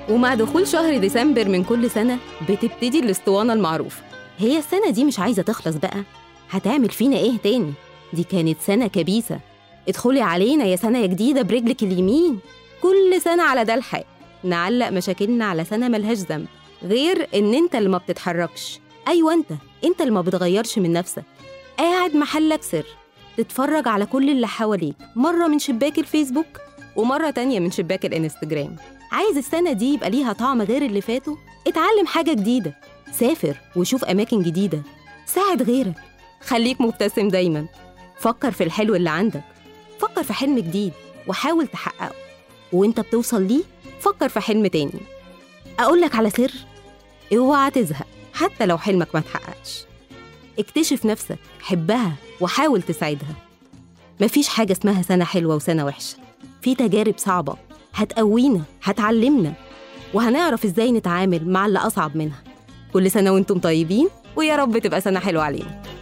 ومع دخول شهر ديسمبر من كل سنة بتبتدي الاسطوانة المعروفة هي السنة دي مش عايزة تخلص بقى هتعمل فينا ايه تاني دي كانت سنة كبيسة ادخلي علينا يا سنة يا جديدة برجلك اليمين كل سنة على ده الحال نعلق مشاكلنا على سنة ملهاش ذنب غير ان انت اللي ما بتتحركش ايوه انت انت اللي ما بتغيرش من نفسك قاعد محلك سر تتفرج على كل اللي حواليك مرة من شباك الفيسبوك ومرة تانية من شباك الانستجرام عايز السنة دي يبقى ليها طعم غير اللي فاتوا اتعلم حاجة جديدة سافر وشوف أماكن جديدة ساعد غيرك خليك مبتسم دايما فكر في الحلو اللي عندك فكر في حلم جديد وحاول تحققه وانت بتوصل ليه فكر في حلم تاني أقولك على سر اوعى تزهق حتى لو حلمك ما تحققش اكتشف نفسك حبها وحاول تساعدها مفيش حاجة اسمها سنة حلوة وسنة وحشة في تجارب صعبة هتقوينا هتعلمنا وهنعرف ازاي نتعامل مع اللي أصعب منها كل سنة وانتم طيبين ويا رب تبقى سنة حلوة علينا